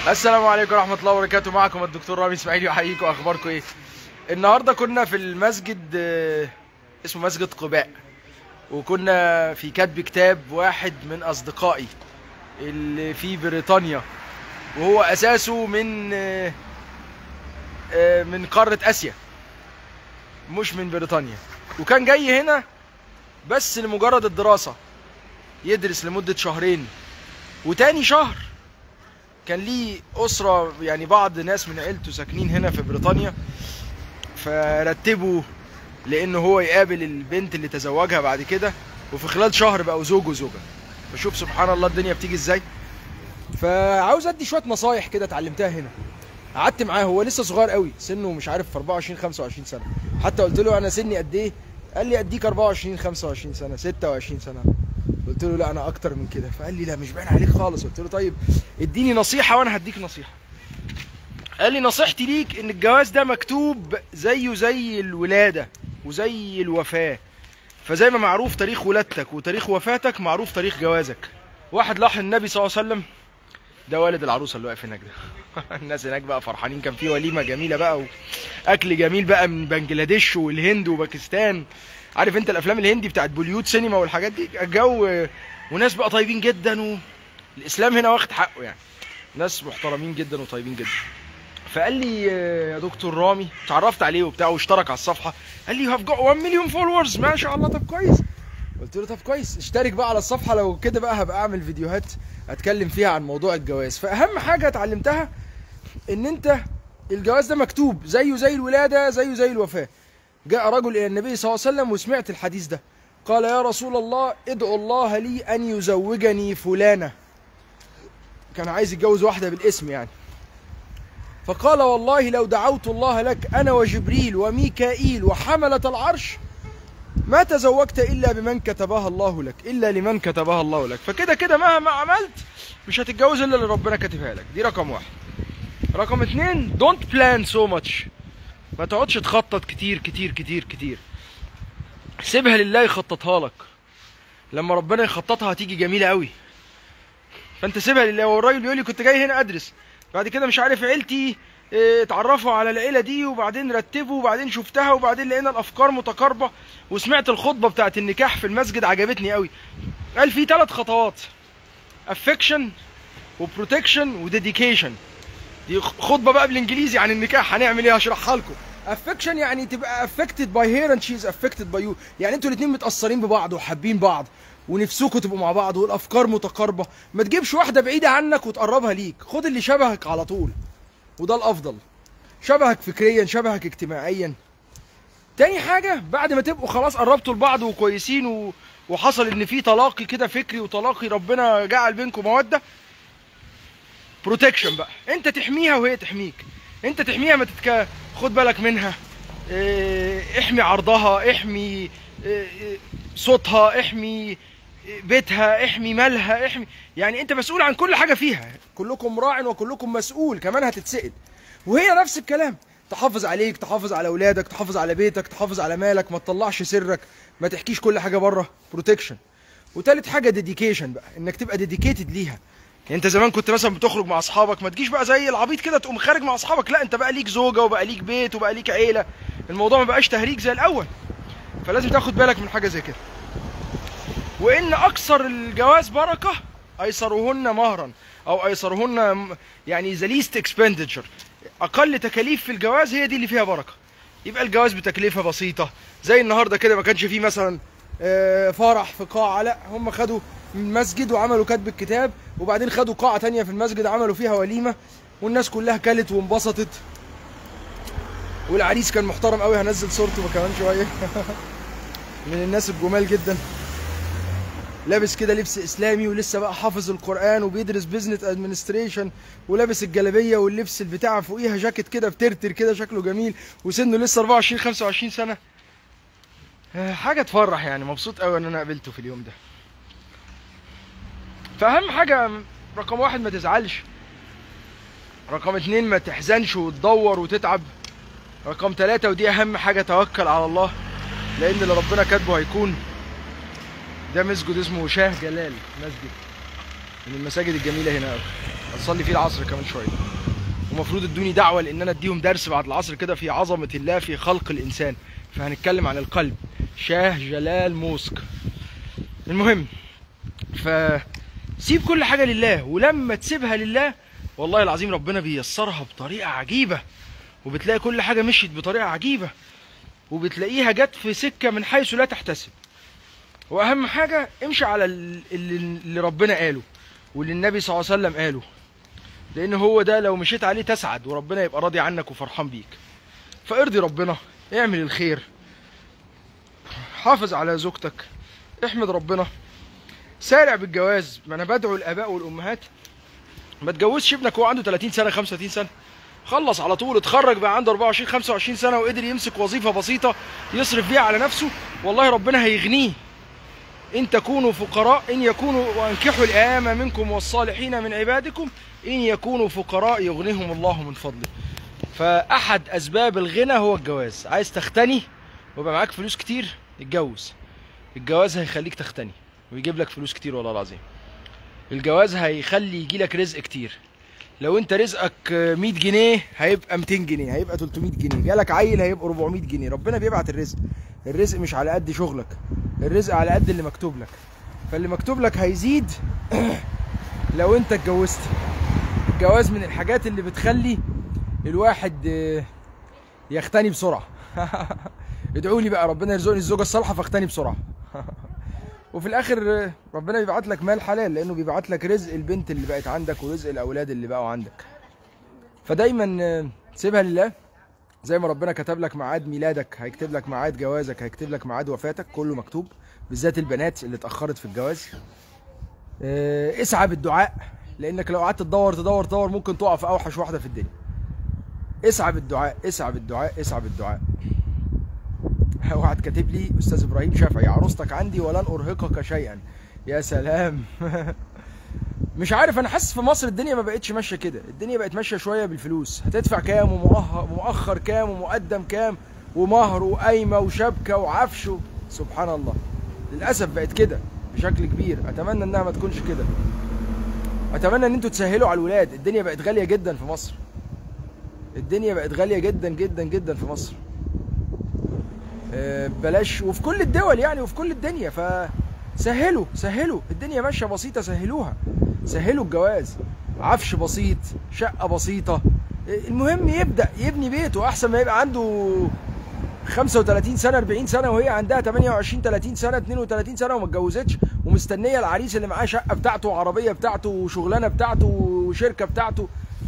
السلام عليكم ورحمة الله وبركاته معكم الدكتور رامي اسماعيل يحييكم اخباركم ايه النهاردة كنا في المسجد آه، اسمه مسجد قباء وكنا في كتب كتاب واحد من اصدقائي اللي في بريطانيا وهو اساسه من آه، آه، من قارة اسيا مش من بريطانيا وكان جاي هنا بس لمجرد الدراسة يدرس لمدة شهرين وتاني شهر كان ليه أسرة يعني بعض ناس من عيلته ساكنين هنا في بريطانيا فرتبوا لأنه هو يقابل البنت اللي تزوجها بعد كده وفي خلال شهر بقوا زوج وزوجة بشوف سبحان الله الدنيا بتيجي ازاي فعاوز ادي شويه نصايح كده اتعلمتها هنا قعدت معاه هو لسه صغير قوي سنه مش عارف 24 25 سنه حتى قلت له انا سني قد ايه قال لي اديك 24 25 سنه 26 سنه قلت له لا انا اكتر من كده فقال لي لا مش باين عليك خالص قلت له طيب اديني نصيحه وانا هديك نصيحه قال لي نصيحتي ليك ان الجواز ده مكتوب زيه زي الولاده وزي الوفاه فزي ما معروف تاريخ ولادتك وتاريخ وفاتك معروف تاريخ جوازك واحد لاح النبي صلى الله عليه وسلم ده والد العروسه اللي واقف هناك ده الناس هناك بقى فرحانين كان في وليمه جميله بقى واكل جميل بقى من بنجلاديش والهند وباكستان عارف انت الافلام الهندي بتاعت بوليود سينما والحاجات دي الجو وناس بقى طيبين جدا والاسلام هنا واخد حقه يعني ناس محترمين جدا وطيبين جدا فقال لي آه، يا دكتور رامي اتعرفت عليه وبتاع واشترك على الصفحه قال لي هاف جوت 1 مليون فولورز ما شاء الله طب كويس قلت له طب كويس اشترك بقى على الصفحه لو كده بقى هبقى اعمل فيديوهات اتكلم فيها عن موضوع الجواز فاهم حاجه اتعلمتها ان انت الجواز ده مكتوب زيه زي الولاده زيه زي الوفاه جاء رجل الى النبي صلى الله عليه وسلم وسمعت الحديث ده قال يا رسول الله ادعو الله لي ان يزوجني فلانه كان عايز يتجوز واحده بالاسم يعني فقال والله لو دعوت الله لك انا وجبريل وميكائيل وحمله العرش ما تزوجت الا بمن كتبها الله لك الا لمن كتبها الله لك فكده كده مهما عملت مش هتتجوز الا اللي ربنا كاتبها لك دي رقم واحد رقم اتنين don't plan so much ما تقعدش تخطط كتير كتير كتير كتير سيبها لله يخططها لك لما ربنا يخططها هتيجي جميله قوي فانت سيبها لله والراجل بيقول لي كنت جاي هنا ادرس بعد كده مش عارف عيلتي اه، اتعرفوا على العيله دي وبعدين رتبوا وبعدين شفتها وبعدين لقينا الافكار متقاربه وسمعت الخطبه بتاعت النكاح في المسجد عجبتني قوي قال في ثلاث خطوات affection وبروتكشن وديديكيشن دي خطبه بقى بالانجليزي عن النكاح هنعمل ايه هشرحها لكم affection يعني تبقى affected by her and she is affected by you يعني انتوا الاثنين متاثرين ببعض وحابين بعض ونفسكم تبقوا مع بعض والافكار متقاربه ما تجيبش واحده بعيده عنك وتقربها ليك خد اللي شبهك على طول وده الافضل شبهك فكريا شبهك اجتماعيا تاني حاجة بعد ما تبقوا خلاص قربتوا لبعض وكويسين و... وحصل ان في تلاقي كده فكري وتلاقي ربنا جعل بينكم مودة بروتكشن بقى انت تحميها وهي تحميك انت تحميها ما تتك... خد بالك منها اه... احمي عرضها احمي اه... اه... صوتها احمي بيتها احمي مالها احمي يعني انت مسؤول عن كل حاجة فيها كلكم راع وكلكم مسؤول كمان هتتسأل وهي نفس الكلام تحافظ عليك تحافظ على اولادك تحافظ على بيتك تحافظ على مالك ما تطلعش سرك ما تحكيش كل حاجه بره بروتكشن وتالت حاجه ديديكيشن بقى انك تبقى ديديكيتد ليها يعني انت زمان كنت مثلا بتخرج مع اصحابك ما تجيش بقى زي العبيط كده تقوم خارج مع اصحابك لا انت بقى ليك زوجه وبقى ليك بيت وبقى ليك عيله الموضوع ما بقاش تهريج زي الاول فلازم تاخد بالك من حاجه زي كده وان اكثر الجواز بركه ايسرهن مهرا او ايسرهن م- يعني ذا ليست اكسبندتشر اقل تكاليف في الجواز هي دي اللي فيها بركه يبقى الجواز بتكلفه بسيطه زي النهارده كده ما كانش فيه مثلا آه، فرح في قاعه لا هم خدوا من مسجد وعملوا كتب الكتاب وبعدين خدوا قاعه تانية في المسجد عملوا فيها وليمه والناس كلها كلت وانبسطت والعريس كان محترم قوي هنزل صورته كمان شويه من الناس الجمال جدا لابس كده لبس اسلامي ولسه بقى حافظ القران وبيدرس بيزنس ادمنستريشن ولابس الجلابيه واللبس البتاع فوقيها جاكيت كده بترتر كده شكله جميل وسنه لسه 24 25 سنه آه، حاجه تفرح يعني مبسوط قوي ان انا قابلته في اليوم ده فاهم حاجه رقم واحد ما تزعلش رقم اتنين ما تحزنش وتدور وتتعب رقم ثلاثة ودي أهم حاجة توكل على الله لأن اللي ربنا كاتبه هيكون ده مسجد اسمه شاه جلال مسجد من المساجد الجميلة هنا أوي هنصلي فيه العصر كمان شويه ومفروض ادوني دعوه لان انا اديهم درس بعد العصر كده في عظمه الله في خلق الانسان فهنتكلم عن القلب شاه جلال موسك المهم فسيب كل حاجه لله ولما تسيبها لله والله العظيم ربنا بيسرها بطريقه عجيبه وبتلاقي كل حاجه مشيت بطريقه عجيبه وبتلاقيها جت في سكه من حيث لا تحتسب واهم حاجه امشي على ال- اللي, اللي ربنا قاله واللي النبي صلى الله عليه وسلم قاله لان هو ده لو مشيت عليه تسعد وربنا يبقى راضي عنك وفرحان بيك فارضي ربنا اعمل الخير حافظ على زوجتك احمد ربنا سارع بالجواز ما انا بدعو الاباء والامهات ما تجوزش ابنك وهو عنده 30 سنه 35 سنه خلص على طول اتخرج بقى عنده 24 25 سنه وقدر يمسك وظيفه بسيطه يصرف بيها على نفسه والله ربنا هيغنيه ان تكونوا فقراء ان يكونوا وانكحوا الايام منكم والصالحين من عبادكم ان يكونوا فقراء يغنيهم الله من فضله فاحد اسباب الغنى هو الجواز عايز تغتني ويبقى معاك فلوس كتير اتجوز الجواز هيخليك تغتني ويجيب لك فلوس كتير والله العظيم الجواز هيخلي يجيلك رزق كتير لو انت رزقك 100 جنيه هيبقى 200 جنيه هيبقى 300 جنيه جالك عيل هيبقى 400 جنيه ربنا بيبعت الرزق الرزق مش على قد شغلك الرزق على قد اللي مكتوب لك فاللي مكتوب لك هيزيد لو انت اتجوزت الجواز من الحاجات اللي بتخلي الواحد آه، يغتني بسرعه ادعوا لي بقى ربنا يرزقني الزوجه الصالحه فاغتني بسرعه وفي الاخر آه، ربنا بيبعت لك مال حلال لانه بيبعت لك رزق البنت اللي بقت عندك ورزق الاولاد اللي بقوا عندك فدايما آه، سيبها لله زي ما ربنا كتب لك ميعاد ميلادك هيكتب لك ميعاد جوازك هيكتب لك ميعاد وفاتك كله مكتوب بالذات البنات اللي اتاخرت في الجواز آه، اسعى بالدعاء لانك لو قعدت تدور تدور تدور ممكن تقع في اوحش واحده في الدنيا اسعى بالدعاء اسعى بالدعاء اسعى بالدعاء واحد كاتب لي استاذ ابراهيم شافعي عروستك عندي ولن ارهقك شيئا يا سلام مش عارف انا حاسس في مصر الدنيا ما بقتش ماشيه كده الدنيا بقت ماشيه شويه بالفلوس هتدفع كام ومؤخر ومؤخر كام ومقدم كام ومهر وقايمه وشبكه وعفش و- سبحان الله للاسف بقت كده بشكل كبير اتمنى انها ما تكونش كده اتمنى ان انتوا تسهلوا على الولاد الدنيا بقت غاليه جدا في مصر الدنيا بقت غاليه جدا جدا جدا في مصر آه، بلاش وفي كل الدول يعني وفي كل الدنيا فسهلوا سهلوا الدنيا ماشيه بسيطه سهلوها سهلوا الجواز عفش بسيط شقه بسيطه آه، المهم يبدا يبني بيته احسن ما يبقى عنده 35 سنه 40 سنه وهي عندها 28 30 سنه 32 سنه وما اتجوزتش ومستنيه العريس اللي معاه شقه بتاعته وعربيه بتاعته وشغلانه بتاعته وشركه بتاعته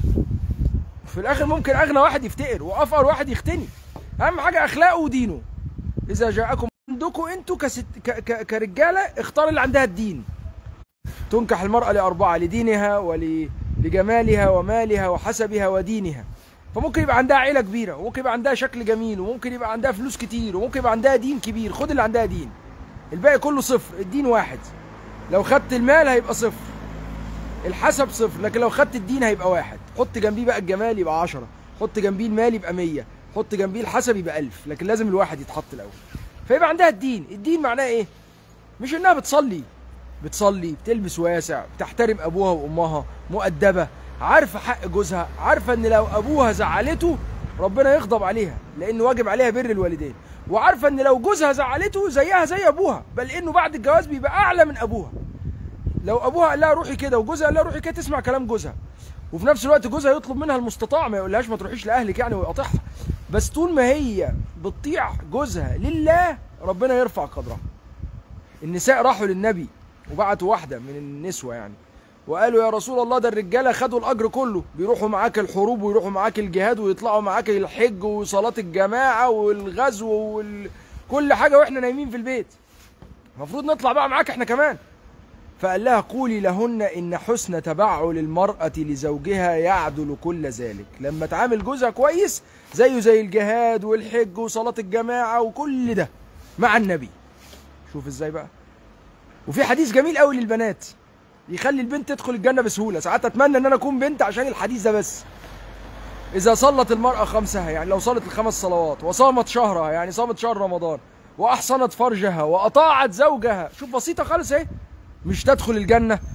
في الاخر ممكن اغنى واحد يفتقر وافقر واحد يختني اهم حاجه اخلاقه ودينه اذا جاءكم عندكم انتوا كست ك... ك... كرجاله اختار اللي عندها الدين تنكح المراه لاربعه لدينها ول... لجمالها ومالها وحسبها ودينها فممكن يبقى عندها عيله كبيره وممكن يبقى عندها شكل جميل وممكن يبقى عندها فلوس كتير وممكن يبقى عندها دين كبير خد اللي عندها دين الباقي كله صفر الدين واحد لو خدت المال هيبقى صفر الحسب صفر لكن لو خدت الدين هيبقى واحد حط جنبيه بقى الجمال يبقى عشرة حط جنبيه المال يبقى مية حط جنبيه الحسب يبقى ألف لكن لازم الواحد يتحط الأول فيبقى عندها الدين الدين معناه إيه مش إنها بتصلي بتصلي بتلبس واسع بتحترم أبوها وأمها مؤدبة عارفة حق جوزها عارفة إن لو أبوها زعلته ربنا يغضب عليها لأن واجب عليها بر الوالدين وعارفة إن لو جوزها زعلته زيها زي أبوها بل إنه بعد الجواز بيبقى أعلى من أبوها لو ابوها قال لها روحي كده وجوزها قال لها روحي كده تسمع كلام جوزها وفي نفس الوقت جوزها يطلب منها المستطاع ما يقولهاش ما تروحيش لاهلك يعني ويقاطعها بس طول ما هي بتطيع جوزها لله ربنا يرفع قدرها النساء راحوا للنبي وبعتوا واحده من النسوه يعني وقالوا يا رسول الله ده الرجاله خدوا الاجر كله بيروحوا معاك الحروب ويروحوا معاك الجهاد ويطلعوا معاك الحج وصلاه الجماعه والغزو وكل كل حاجه واحنا نايمين في البيت المفروض نطلع بقى معاك احنا كمان فقال لها قولي لهن إن حسن تبعل المرأة لزوجها يعدل كل ذلك لما تعامل جوزها كويس زيه زي الجهاد والحج وصلاة الجماعة وكل ده مع النبي شوف ازاي بقى وفي حديث جميل قوي للبنات يخلي البنت تدخل الجنة بسهولة ساعات أتمنى إن أنا أكون بنت عشان الحديث ده بس إذا صلت المرأة خمسها يعني لو صلت الخمس صلوات وصامت شهرها يعني صامت شهر رمضان وأحصنت فرجها وأطاعت زوجها شوف بسيطة خالص أهي مش تدخل الجنة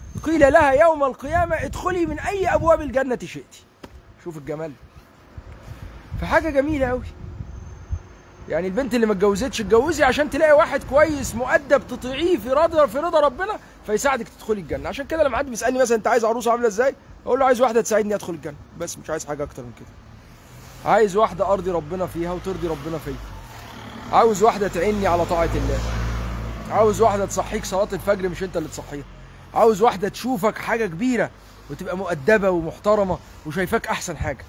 قيل لها يوم القيامة ادخلي من أي أبواب الجنة شئت شوف الجمال فحاجة جميلة أوي يعني البنت اللي ما اتجوزتش اتجوزي عشان تلاقي واحد كويس مؤدب تطيعيه في رضا في رضا ربنا فيساعدك تدخلي الجنة عشان كده لما حد بيسألني مثلا أنت عايز عروسة عاملة إزاي؟ أقول له عايز واحدة تساعدني أدخل الجنة بس مش عايز حاجة أكتر من كده عايز واحدة أرضي ربنا فيها وترضي ربنا فيا عاوز واحدة تعيني على طاعة الله عاوز واحدة تصحيك صلاة الفجر مش انت اللي تصحيها عاوز واحدة تشوفك حاجة كبيرة وتبقى مؤدبة ومحترمة وشايفاك أحسن حاجة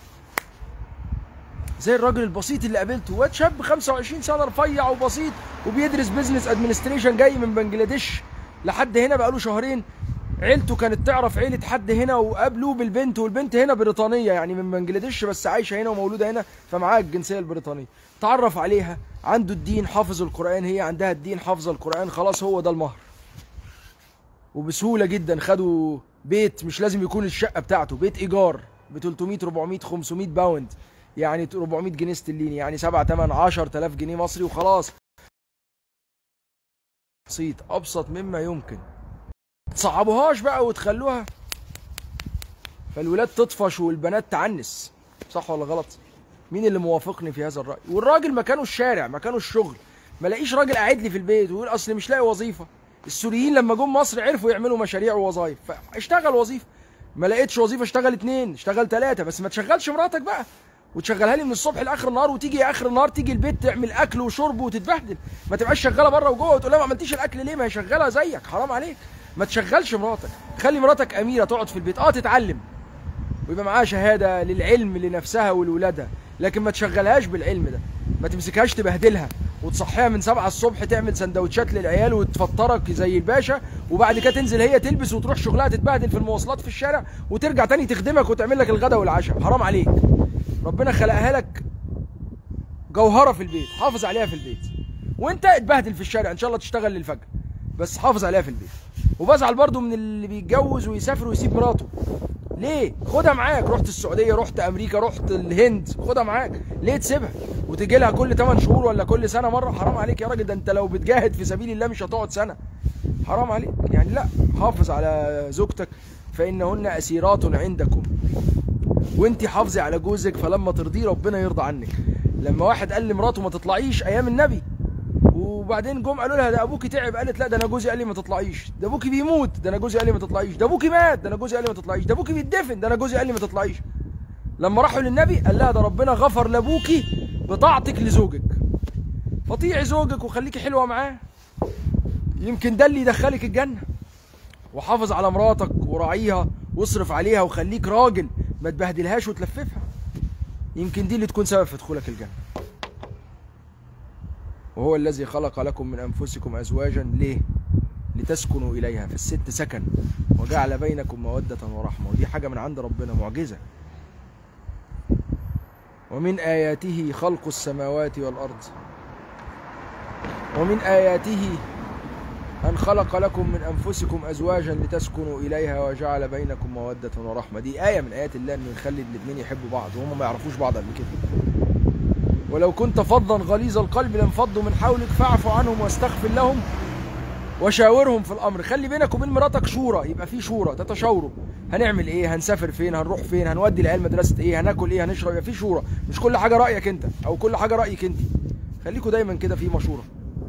زي الراجل البسيط اللي قابلته واد شاب 25 سنة رفيع وبسيط وبيدرس بيزنس ادمنستريشن جاي من بنجلاديش لحد هنا بقاله شهرين عيلته كانت تعرف عيلة حد هنا وقابلوه بالبنت والبنت هنا بريطانية يعني من بنجلاديش بس عايشة هنا ومولودة هنا فمعاها الجنسية البريطانية تعرف عليها عنده الدين حافظ القرآن هي عندها الدين حافظة القرآن خلاص هو ده المهر وبسهولة جدا خدوا بيت مش لازم يكون الشقة بتاعته بيت إيجار ب 300 400 500 باوند يعني 400 جنيه استرليني يعني 7 8 10000 جنيه مصري وخلاص بسيط أبسط مما يمكن تصعبوهاش بقى وتخلوها فالولاد تطفش والبنات تعنس صح ولا غلط مين اللي موافقني في هذا الرأي والراجل مكانه الشارع مكانه الشغل ما لاقيش راجل قاعد لي في البيت ويقول اصل مش لاقي وظيفه السوريين لما جم مصر عرفوا يعملوا مشاريع ووظايف فاشتغل وظيفه ما لقيتش وظيفه اشتغل اتنين اشتغل ثلاثه بس ما تشغلش مراتك بقى وتشغلها لي من الصبح لاخر النهار وتيجي اخر النهار تيجي البيت تعمل اكل وشرب وتتبهدل ما تبقاش شغاله بره وجوه وتقول لها ما عملتيش الاكل ليه ما هي شغاله زيك حرام عليك ما تشغلش مراتك خلي مراتك اميره تقعد في البيت اه تتعلم ويبقى معاها شهاده للعلم لنفسها ولولادها لكن ما تشغلهاش بالعلم ده ما تمسكهاش تبهدلها وتصحيها من سبعة الصبح تعمل سندوتشات للعيال وتفطرك زي الباشا وبعد كده تنزل هي تلبس وتروح شغلها تتبهدل في المواصلات في الشارع وترجع تاني تخدمك وتعمل لك الغداء والعشاء حرام عليك ربنا خلقها لك جوهرة في البيت حافظ عليها في البيت وانت اتبهدل في الشارع ان شاء الله تشتغل للفجر بس حافظ عليها في البيت وبزعل برضو من اللي بيتجوز ويسافر ويسيب مراته ليه خدها معاك رحت السعوديه رحت امريكا رحت الهند خدها معاك ليه تسيبها وتجي لها كل 8 شهور ولا كل سنه مره حرام عليك يا راجل ده انت لو بتجاهد في سبيل الله مش هتقعد سنه حرام عليك يعني لا حافظ على زوجتك فانهن اسيرات عندكم وانت حافظي على جوزك فلما ترضيه ربنا يرضى عنك لما واحد قال لمراته ما تطلعيش ايام النبي وبعدين جم قالوا لها ده ابوكي تعب قالت لا ده انا جوزي قال لي ما تطلعيش ده ابوكي بيموت ده انا جوزي قال لي ما تطلعيش ده ابوكي مات ده انا جوزي قال لي ما تطلعيش ده ابوكي بيتدفن ده انا جوزي قال لي ما تطلعيش لما راحوا للنبي قال لها ده ربنا غفر لابوكي بطاعتك لزوجك فطيعي زوجك وخليكي حلوه معاه يمكن ده اللي يدخلك الجنه وحافظ على مراتك وراعيها واصرف عليها وخليك راجل ما تبهدلهاش وتلففها يمكن دي اللي تكون سبب في دخولك الجنه وهو الذي خلق لكم من انفسكم ازواجا ليه لتسكنوا اليها فالست سكن وجعل بينكم موده ورحمه ودي حاجه من عند ربنا معجزه ومن اياته خلق السماوات والارض ومن اياته أن خلق لكم من أنفسكم أزواجا لتسكنوا إليها وجعل بينكم مودة ورحمة دي آية من آيات الله إنه يخلي الاتنين يحبوا بعض وهم ما يعرفوش بعض قبل كده ولو كنت فظا غليظ القلب لانفضوا من حولك فاعف عنهم واستغفر لهم وشاورهم في الامر خلي بينك وبين مراتك شورى يبقى في شورى تتشاوروا هنعمل ايه هنسافر فين هنروح فين هنودي العيال مدرسه ايه هناكل ايه هنشرب يبقى في شورى مش كل حاجه رايك انت او كل حاجه رايك انت خليكوا دايما كده في مشوره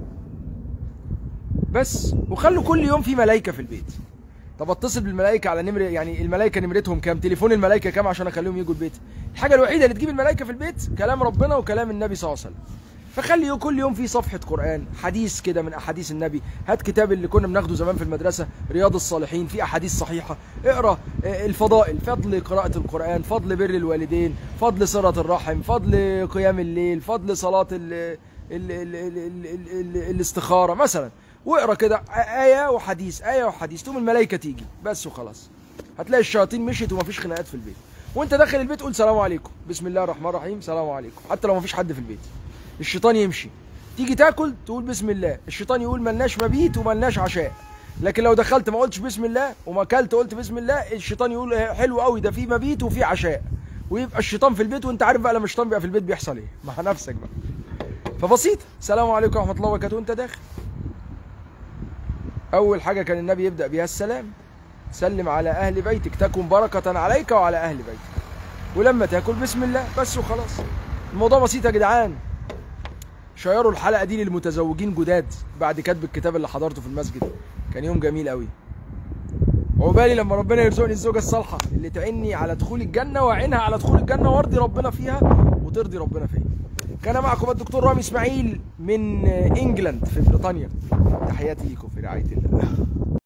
بس وخلوا كل يوم في ملائكه في البيت طب اتصل بالملائكه على نمره يعني الملائكه نمرتهم كام تليفون الملائكه كام عشان اخليهم يجوا البيت الحاجه الوحيده اللي تجيب الملائكه في البيت كلام ربنا وكلام النبي صلى الله عليه وسلم فخلي كل يوم في صفحة قرآن حديث كده من أحاديث النبي هات كتاب اللي كنا بناخده زمان في المدرسة رياض الصالحين في أحاديث صحيحة اقرأ الفضائل فضل قراءة القرآن فضل بر الوالدين فضل صلة الرحم فضل قيام الليل فضل صلاة ال ال ال ال ال ال ال الاستخارة مثلا واقرا كده آية وحديث آية وحديث تقوم الملائكة تيجي بس وخلاص هتلاقي الشياطين مشيت ومفيش خناقات في البيت وانت داخل البيت قول سلام عليكم بسم الله الرحمن الرحيم سلام عليكم حتى لو مفيش حد في البيت الشيطان يمشي تيجي تاكل تقول بسم الله الشيطان يقول ملناش مبيت وملناش عشاء لكن لو دخلت ما قلتش بسم الله وما اكلت قلت بسم الله الشيطان يقول حلو قوي ده في مبيت وفي عشاء ويبقى الشيطان في البيت وانت عارف بقى لما الشيطان بيبقى في البيت بيحصل ايه مع نفسك بقى فبسيط السلام عليكم ورحمه الله وبركاته وانت داخل اول حاجه كان النبي يبدا بيها السلام سلم على اهل بيتك تكن بركه عليك وعلى اهل بيتك ولما تاكل بسم الله بس وخلاص الموضوع بسيط يا جدعان شيروا الحلقه دي للمتزوجين جداد بعد كتب الكتاب اللي حضرته في المسجد كان يوم جميل قوي عقبالي لما ربنا يرزقني الزوجه الصالحه اللي تعيني على دخول الجنه واعينها على دخول الجنه وارضي ربنا فيها وترضي ربنا فيا كان معكم الدكتور رامي اسماعيل من انجلاند في بريطانيا تحياتي ليكم في رعايه الله